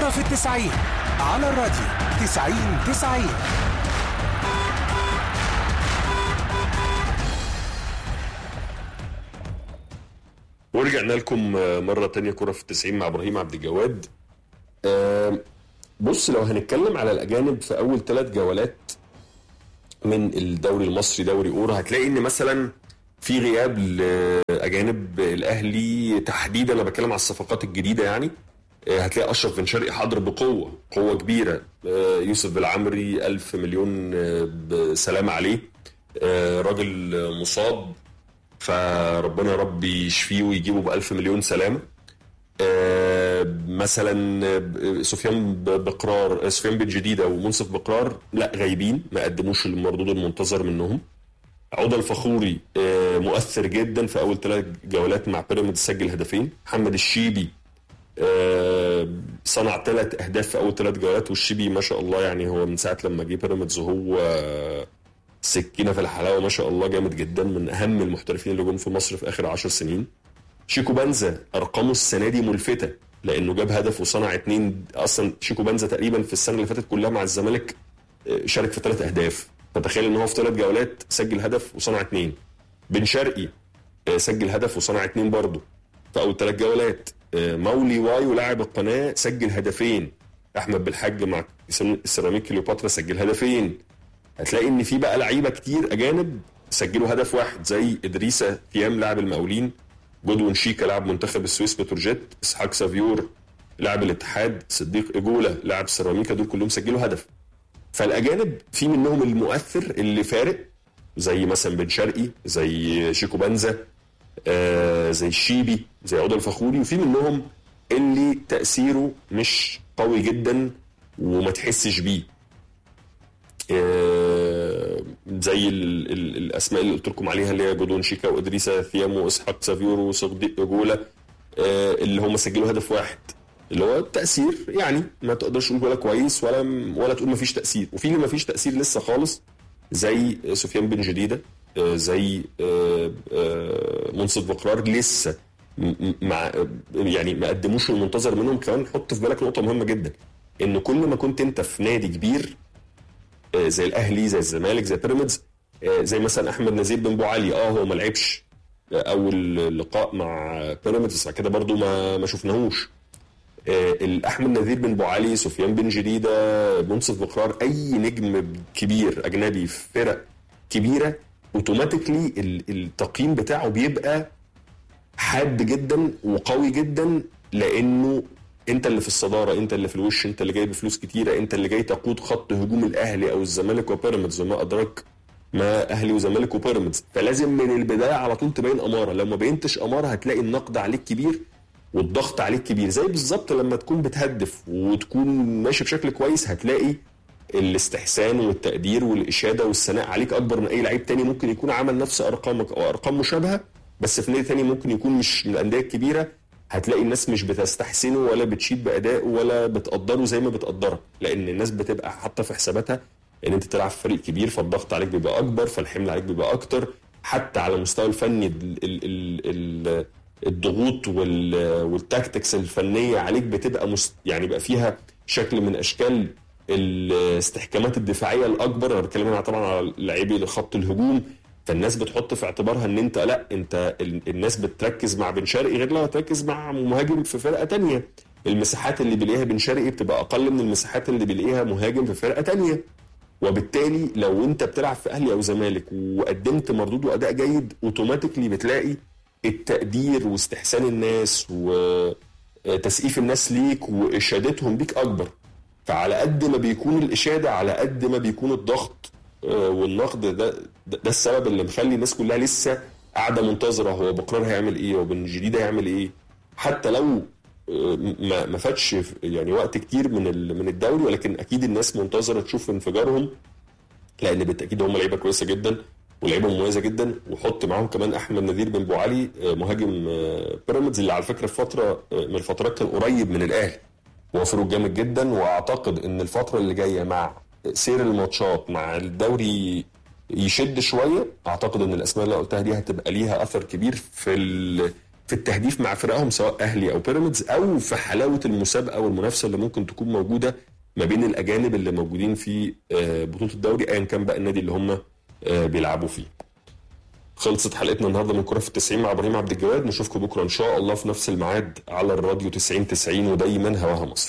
كرة في التسعين على الراديو تسعين تسعين ورجعنا لكم مرة تانية كرة في التسعين مع إبراهيم عبد الجواد آه، بص لو هنتكلم على الأجانب في أول ثلاث جولات من الدوري المصري دوري أورا هتلاقي إن مثلا في غياب لأجانب الأهلي تحديدا أنا بتكلم على الصفقات الجديدة يعني آه، هتلاقي أشرف بن شرقي حاضر بقوة قوة كبيرة آه، يوسف بالعمري ألف مليون آه، بسلام عليه آه، راجل آه، مصاب فربنا يا رب يشفيه ويجيبه بألف مليون سلامة آه، مثلا آه، سفيان ب- بقرار آه، سفيان بن جديدة ومنصف بقرار لا غايبين ما قدموش المردود المنتظر منهم عودة الفخوري آه، مؤثر جدا في أول ثلاث جولات مع بيراميدز سجل هدفين محمد الشيبي آه، صنع ثلاث أهداف في أول ثلاث جولات والشيبي ما شاء الله يعني هو من ساعة لما جه بيراميدز وهو آه، سكينه في الحلاوه ما شاء الله جامد جدا من اهم المحترفين اللي جم في مصر في اخر عشر سنين شيكو بنزا ارقامه السنه دي ملفته لانه جاب هدف وصنع اتنين اصلا شيكو بنزا تقريبا في السنه اللي فاتت كلها مع الزمالك آه، شارك في ثلاث اهداف فتخيل ان هو في ثلاث جولات سجل هدف وصنع اتنين بن شرقي آه، سجل هدف وصنع اتنين برضه في اول ثلاث جولات آه، مولي وايو لاعب القناه سجل هدفين احمد بالحاج مع السيراميك كليوباترا سجل هدفين هتلاقي ان في بقى لعيبه كتير اجانب سجلوا هدف واحد زي ادريسا ثيام لاعب المقاولين جودوين شيكا لاعب منتخب السويس بتروجيت اسحاق سافيور لاعب الاتحاد صديق ايجولا لاعب سيراميكا دول كلهم سجلوا هدف فالاجانب في منهم المؤثر اللي فارق زي مثلا بن شرقي زي شيكو بنزا آه زي الشيبي زي عودة الفخوري وفي منهم اللي تأثيره مش قوي جدا وما تحسش بيه آه، زي ال ال الاسماء اللي قلت لكم عليها اللي هي جودون شيكا وادريسا ثيام واسحاق سافيور وصديق جولا آه، اللي هم سجلوا هدف واحد اللي هو التاثير يعني ما تقدرش تقول ولا كويس ولا ولا تقول ما فيش تاثير وفي اللي ما فيش تاثير لسه خالص زي سفيان بن جديده آه، زي آه، آه، منصف بقرار لسه م- م- مع يعني ما قدموش المنتظر منهم كمان حط في بالك نقطه مهمه جدا ان كل ما كنت انت في نادي كبير آه، زي الاهلي زي الزمالك زي بيراميدز آه، زي مثلا احمد نزير بن ابو علي اه هو ما لعبش آه، اول لقاء مع بيراميدز بعد كده برضو ما ما شفناهوش آه، احمد نذير بن ابو علي سفيان بن جديده منصف بقرار اي نجم كبير اجنبي في فرق كبيره اوتوماتيكلي ال- التقييم بتاعه بيبقى حاد جدا وقوي جدا لانه انت اللي في الصداره انت اللي في الوش انت اللي جايب فلوس كتيره انت اللي جاي تقود خط هجوم الاهلي او الزمالك وبيراميدز وما ادراك ما اهلي وزمالك وبيراميدز فلازم من البدايه على طول تبين اماره لو ما بينتش اماره هتلاقي النقد عليك كبير والضغط عليك كبير زي بالظبط لما تكون بتهدف وتكون ماشي بشكل كويس هتلاقي الاستحسان والتقدير والاشاده والثناء عليك اكبر من اي لعيب تاني ممكن يكون عمل نفس ارقامك او ارقام مشابهه بس في نادي تاني ممكن يكون مش من الانديه الكبيره هتلاقي الناس مش بتستحسنه ولا بتشيد بادائه ولا بتقدره زي ما بتقدرك لان الناس بتبقى حاطه في حساباتها ان انت تلعب في فريق كبير فالضغط عليك بيبقى اكبر فالحمل عليك بيبقى اكتر حتى على المستوى الفني ال ال ال ال الضغوط وال- والتاكتكس الفنيه عليك بتبقى مست يعني بقى فيها شكل من اشكال الاستحكامات الدفاعيه الاكبر انا بتكلم هنا طبعا على لاعبي خط الهجوم فالناس بتحط في اعتبارها ان انت لا انت ال- الناس بتركز مع بن شرقي غير لما تركز مع مهاجم في فرقه تانية المساحات اللي بيلاقيها بن شرقي بتبقى اقل من المساحات اللي بيلاقيها مهاجم في فرقه تانية وبالتالي لو انت بتلعب في اهلي او زمالك وقدمت مردود واداء جيد اوتوماتيكلي بتلاقي التقدير واستحسان الناس وتسقيف الناس ليك واشادتهم بيك اكبر فعلى قد ما بيكون الاشاده على قد ما بيكون الضغط آه، والنقد ده ده, ده السبب اللي مخلي الناس كلها لسه قاعده منتظره هو بقرار هيعمل ايه وبن جديد هيعمل ايه حتى لو آه، ما ما فاتش يعني وقت كتير من ال- من الدوري ولكن اكيد الناس منتظره تشوف انفجارهم لان بالتاكيد هم لعيبه كويسه جدا ولعيبه مميزه جدا وحط معاهم كمان احمد نذير بن ابو علي آه، مهاجم آه، بيراميدز اللي على فكره في فتره آه، من الفترات كان قريب من الاهلي هو فروق جامد جدا واعتقد ان الفتره اللي جايه مع سير الماتشات مع الدوري يشد شويه اعتقد ان الاسماء اللي قلتها دي هتبقى ليها اثر كبير في ال- في التهديف مع فرقهم سواء اهلي او بيراميدز او في حلاوه المسابقه والمنافسه اللي ممكن تكون موجوده ما بين الاجانب اللي موجودين في آه، بطوله الدوري ايا كان بقى النادي اللي هم آه، بيلعبوا فيه. خلصت حلقتنا النهارده من كره في التسعين مع ابراهيم عبد الجواد نشوفكم بكره ان شاء الله في نفس الميعاد على الراديو 90 90 ودايما هواها مصر